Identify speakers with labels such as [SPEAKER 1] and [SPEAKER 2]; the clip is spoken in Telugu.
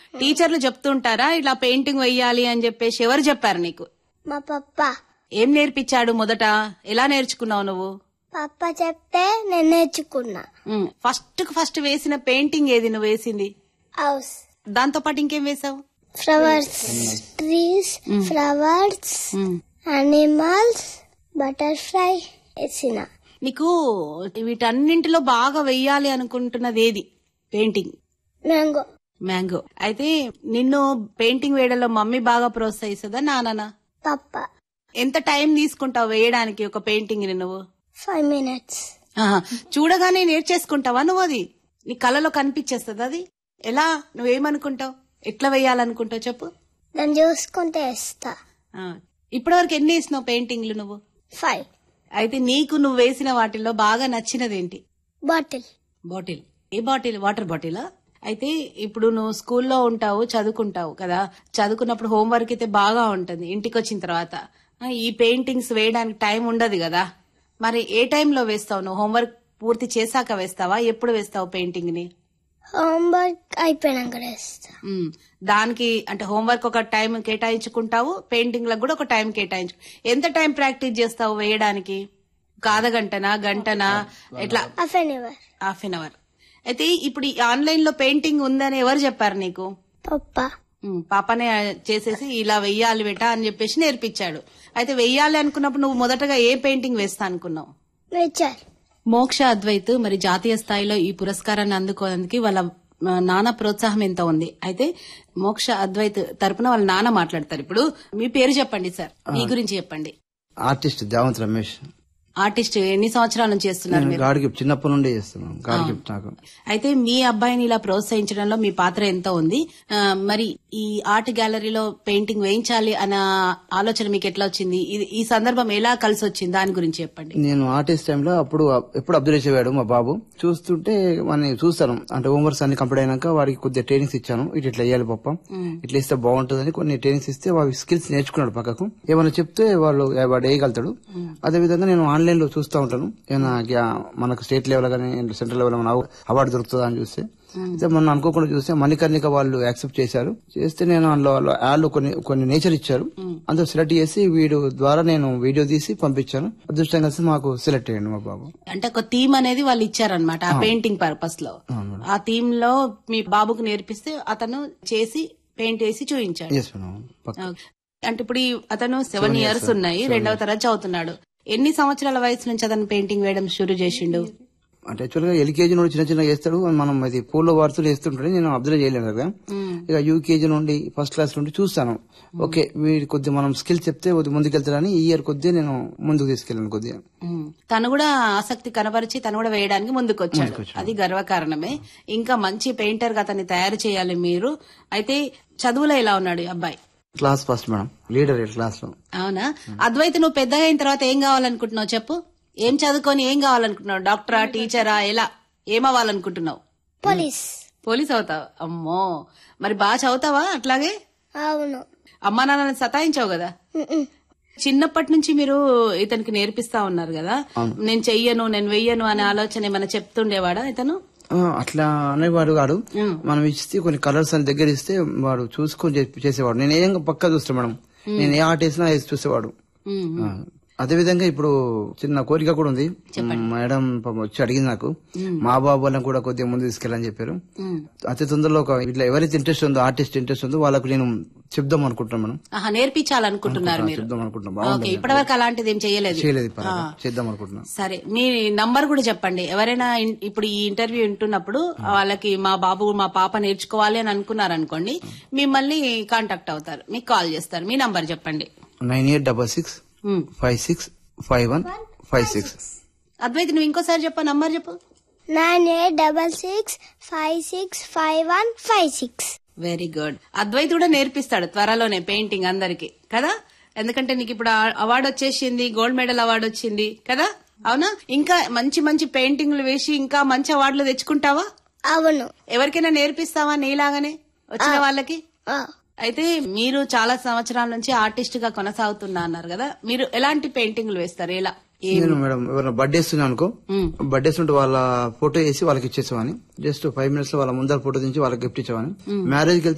[SPEAKER 1] టీచర్లు చెప్తుంటారా ఇలా పెయింటింగ్ వేయాలి అని చెప్పేసి ఎవరు చెప్పారు నీకు
[SPEAKER 2] మా పప్ప
[SPEAKER 1] ఏం నేర్పించాడు మొదట ఎలా నేర్చుకున్నావు నువ్వు
[SPEAKER 2] పప్ప చెప్తే నేను నేర్చుకున్నా
[SPEAKER 1] ఫస్ట్ ఫస్ట్ వేసిన పెయింటింగ్ ఏది నువ్వు వేసింది
[SPEAKER 2] హౌస్
[SPEAKER 1] దాంతో పాటు ఇంకేం వేసావు
[SPEAKER 2] flowers trees flowers animals butterfly వేసిన
[SPEAKER 1] నీకు వీటన్నింటిలో బాగా వెయ్యాలి అనుకుంటున్నది ఏది పెయింటింగ్
[SPEAKER 2] మ్యాంగో
[SPEAKER 1] మ్యాంగో అయితే నిన్ను పెయింటింగ్ వేయడంలో మమ్మీ బాగా ప్రోత్సహిస్తుందా నాన్న
[SPEAKER 2] పప్ప
[SPEAKER 1] ఎంత టైం తీసుకుంటావు వేయడానికి ఒక పెయింటింగ్ ని నువ్వు
[SPEAKER 2] ఫైవ్ మినిట్స్
[SPEAKER 1] ఆహా. చూడగానే నేర్చేసుకుంటావా నువ్వు అది నీ కళ్ళలో కనిపించేస్తుంది అది ఎలా నువ్వేమనుకుంటావు ఎట్లా వేయాలనుకుంటావు చెప్పు
[SPEAKER 2] దాన్ని చూసుకుంటే వేస్తా
[SPEAKER 1] ఆ. ఇప్పటివరకు ఎన్ని వేసినావు పెయింటింగ్లు నువ్వు
[SPEAKER 2] ఫైవ్
[SPEAKER 1] అయితే నీకు నువ్వు వేసిన వాటిల్లో బాగా నచ్చినది ఏంటి
[SPEAKER 2] బాటిల్
[SPEAKER 1] బాటిల్ ఏ బాటిల్ వాటర్ బాటిలా అయితే ఇప్పుడు నువ్వు స్కూల్లో ఉంటావు చదువుకుంటావు కదా చదువుకున్నప్పుడు హోంవర్క్ అయితే బాగా ఉంటుంది ఇంటికి వచ్చిన తర్వాత ఆ, ఈ పెయింటింగ్స్ వేయడానికి టైం ఉండదు కదా మరి ఏ టైంలో వేస్తావు నువ్వు హోంవర్క్ పూర్తి చేశాక వేస్తావా ఎప్పుడు వేస్తావు పెయింటింగ్ ని
[SPEAKER 2] హోంవర్క్ అయిపోయినాక వేస్తా
[SPEAKER 1] ఉమ్, దానికి అంటే హోంవర్క్ ఒక టైం కేటాయించుకుంటావు పెయింటింగ్ లకు కూడా ఒక టైం కేటాయించు ఎంత టైం ప్రాక్టీస్ చేస్తావు వేయడానికి ఒక అర్ధ గంటనా గంటనా ఎట్లా
[SPEAKER 2] half an hour
[SPEAKER 1] half an hour అయితే ఇప్పుడు ఈ ఆన్లైన్ లో పెయింటింగ్ ఉందని ఎవరు చెప్పారు నీకు
[SPEAKER 2] పప్ప
[SPEAKER 1] ఉమ్, పాపనే చేసేసి ఇలా వెయ్యాలి బెటా అని చెప్పేసి నేర్పించాడు అయితే వెయ్యాలి అనుకున్నప్పుడు నువ్వు మొదటగా ఏ పెయింటింగ్ వేస్తా అనుకున్నావు
[SPEAKER 2] నేచర్
[SPEAKER 1] మోక్ష అద్వైత్ మరి జాతీయ స్థాయిలో ఈ పురస్కారాన్ని అందుకోవడానికి వాళ్ళ ఆ, నాన్న ప్రోత్సాహం ఎంత ఉంది అయితే మోక్ష అద్వైత్ తరపున వాళ్ళ నాన్న మాట్లాడతారు ఇప్పుడు మీ పేరు చెప్పండి సార్ మీ గురించి చెప్పండి
[SPEAKER 3] ఆర్టిస్ట్ దేవంత్ రమేష్
[SPEAKER 1] ఆర్టిస్ట్ ఎన్ని సంవత్సరాల నుంచి చేస్తున్నారు
[SPEAKER 3] నేను
[SPEAKER 1] మీరు
[SPEAKER 3] గాడ్ గిఫ్ట్ చిన్నప్పటి నుండి చేస్తున్నాను గాడ్ గిఫ్ట్ నాకు
[SPEAKER 1] అయితే మీ అబ్బాయిని ఇలా ప్రోత్సహించడంలో మీ పాత్ర ఎంతో ఉంది ఆ, మరి ఈ ఆర్ట్ గ్యాలరీలో పెయింటింగ్ వేయించాలి అన్న ఆలోచన మీకు ఎట్లా వచ్చింది ఇది- ఈ సందర్భం ఎలా కలిసి వచ్చింది దాని గురించి చెప్పండి
[SPEAKER 3] నేను ఆర్టిస్ట్ టైంలో అప్పుడు ఎప్పుడు అబ్జర్వ్ చేసేవాడు మా బాబు చూస్తుంటే మన చూస్తాను అంటే హోంవర్క్స్ అన్ని కంప్లీట్ అయినాక వాడికి కొద్దిగా ట్రైనింగ్స్ ఇచ్చాను ఇట్లా ఇట్లా వేయాలి పప్ప ఇట్లా ఇస్తే బాగుంటుందని కొన్ని ట్రైనింగ్స్ ఇస్తే వాడి స్కిల్స్ నేర్చుకున్నాడు పక్కకు ఏమైనా చెప్తే వాళ్ళు వాడు వేయగలుగుతాడు అదే విధంగా నేను ఆన్లైన్ లో చూస్తూ ఉంటాను ఏమైనా గ్యా- మనకు స్టేట్ లెవెల్ కానీ సెంట్రల్ లెవెల్ ఏమైనా అవార్డు దొరుకుతుందా అని చూస్తే అయితే మొన్న అనుకోకుండా చూస్తే మణికర్ణిక వాళ్ళు యాక్సెప్ట్ చేశారు చేస్తే నేను అందులో వాళ్ళు యాడ్లో కొన్ని కొన్ని నేచర్ ఇచ్చారు అందులో సెలెక్ట్ చేసి వీడు ద్వారా నేను వీడియో తీసి పంపించాను అదృష్టం కలిసి మాకు సెలెక్ట్ అయ్యండి మా బాబు
[SPEAKER 1] అంటే ఒక థీమ్ అనేది వాళ్ళు ఇచ్చారనమాట ఆ పెయింటింగ్ పర్పస్ లో ఆ థీమ్ లో మీ బాబుకు నేర్పిస్తే అతను చేసి పెయింట్ వేసి చూపించాడు
[SPEAKER 3] ఎస్ మేడం పక్క
[SPEAKER 1] ఓకే. అంటే ఇప్పుడు ఈ అతను సెవెన్ ఇయర్స్ ఉన్నాయి రెండవ తరగతి చదువుతున్నాడు ఎన్ని సంవత్సరాల వయసు నుంచి అతను పెయింటింగ్ వేయడం షురు చేసిండు
[SPEAKER 3] అంటే యాక్చువల్ గా ఎల్కేజీ నుండి చిన్న చిన్న వేస్తాడు మనం అది పూల్లో వార్తలు వేస్తుంటాడు నేను అబ్జర్వ్ చేయలేను కదా ఇక యూకేజీ నుండి ఫస్ట్ క్లాస్ నుండి చూస్తాను ఓకే వీడి కొద్దిగా మనం స్కిల్ చెప్తే కొద్దిగా ముందుకెళ్తాడని ఈ ఇయర్ కొద్దిగా నేను ముందుకు తీసుకెళ్ళాను కొద్దిగా
[SPEAKER 1] ఉమ్. తను కూడా ఆసక్తి కనబరిచి తను కూడా వేయడానికి ముందుకు వచ్చాడు అది గర్వకారణమే ఇంకా మంచి పెయింటర్ గా అతన్ని తయారు చేయాలి మీరు అయితే చదువులో ఎలా ఉన్నాడు ఈ అబ్బాయి
[SPEAKER 3] class first madam leader class లో
[SPEAKER 1] అవునా అద్వైత నువ్వు పెద్దగా అయిన తర్వాత ఏం కావాలనుకుంటున్నావు చెప్పు ఏం చదువుకొని ఏం కావాలనుకుంటున్నావు డాక్టరా టీచరా ఎలా ఏమవ్వాలనుకుంటున్నావు
[SPEAKER 2] పోలీస్
[SPEAKER 1] పోలీస్ అవుతావు అమ్మో మరి బాగా చదువుతావా అట్లాగే
[SPEAKER 2] అవును
[SPEAKER 1] అమ్మా నాన్నని సతాయించావు కదా
[SPEAKER 2] మ్మ్.
[SPEAKER 1] చిన్నప్పటి నుంచి మీరు ఇతనికి నేర్పిస్తా ఉన్నారు కదా నేను చెయ్యను నేను వెయ్యను అనే ఆలోచన ఏమైనా చెప్తుండేవాడా ఇతను
[SPEAKER 3] ఆ, అట్లా అనేవాడు కాడు
[SPEAKER 1] ఉమ్.
[SPEAKER 3] మనం ఇస్తే కొన్ని కలర్స్ అని దగ్గర ఇస్తే వాడు చూసుకొని చే- చేసేవాడు నేను ఏం పక్కా చూస్తాను మేడం నేను ఏ ఆర్ట్ వేసినా వేసి చూసేవాడు
[SPEAKER 1] ఉమ్.
[SPEAKER 3] ఆ, అదే విధంగా ఇప్పుడు చిన్న కోరిక కూడా ఉంది మేడం పాపం వచ్చి అడిగింది నాకు మా బాబు వాళ్ళని కూడా కొద్దిగా ముందు తీసుకెళ్ళని చెప్పారు
[SPEAKER 1] ఉమ్.
[SPEAKER 3] అతి తొందరలో ఒక ఇట్లా ఎవరైతే ఇంట్రెస్ట్ ఉందో ఆర్టిస్ట్ ఇంట్రెస్ట్ ఉందో వాళ్ళకు నేను చెప్దాం అనుకుంటున్నాను మేడం
[SPEAKER 1] ఆహా నేర్పించాలనుకుంటున్నారు మీరు
[SPEAKER 3] చెప్దాం అనుకుంటున్నాం
[SPEAKER 1] ఓకే
[SPEAKER 3] బాగుంటుంది
[SPEAKER 1] ఇప్పటివరకు అలాంటిది ఏం చేయలేదు
[SPEAKER 3] చేయలేదు పర్వాలేదు. చేద్దాం అనుకుంటున్నాను
[SPEAKER 1] సరే మీ నంబర్ కూడా చెప్పండి ఎవరైనా ఇన్- ఇప్పుడు ఈ ఇంటర్వ్యూ వింటున్నప్పుడు వాళ్ళకి మా బాబు మా పాప నేర్చుకోవాలి అని అనుకున్నారు అనుకోండి మిమ్మల్ని కాంటాక్ట్ అవుతారు మీకు కాల్ చేస్తారు మీ నంబర్ చెప్పండి
[SPEAKER 3] nine eight double six
[SPEAKER 1] um.
[SPEAKER 3] Five six five one five six
[SPEAKER 1] Advaith నువ్వు ఇంకోసారి చెప్పు నంబర్ చెప్పు
[SPEAKER 2] nine eight double six five six five one five six
[SPEAKER 1] very good Advaith కూడా నేర్పిస్తాడు త్వరలోనే పెయింటింగ్ అందరికి కదా ఎందుకంటే నీకు ఇప్పుడు ఆ- అవార్డు వచ్చేసింది గోల్డ్ మెడల్ అవార్డు వచ్చింది కదా అవునా ఇంకా మంచి మంచి పెయింటింగ్లు వేసి ఇంకా మంచి అవార్డులు తెచ్చుకుంటావా
[SPEAKER 2] అవును
[SPEAKER 1] ఎవరికైనా నేర్పిస్తావా నీలాగానే వచ్చిన వాళ్ళకి
[SPEAKER 2] ఆ,
[SPEAKER 1] అయితే మీరు చాలా సంవత్సరాల నుంచి ఆర్టిస్ట్ గా కొనసాగుతున్నా అన్నారు కదా మీరు ఎలాంటి పెయింటింగ్లు వేస్తారు ఎలా ఏ
[SPEAKER 3] నేను మేడం ఎవరైనా బర్త్డేస్ అనుకో బర్త్డేస్ ఉంటే వాళ్ళ ఫోటో వేసి వాళ్ళకి ఇచ్చేసేవాని జస్ట్ ఫైవ్ మినిట్స్ లో వాళ్ళ ముందర ఫోటో దించి వాళ్ళకి గిఫ్ట్ ఇచ్చేవాని మ్యారేజ్ కి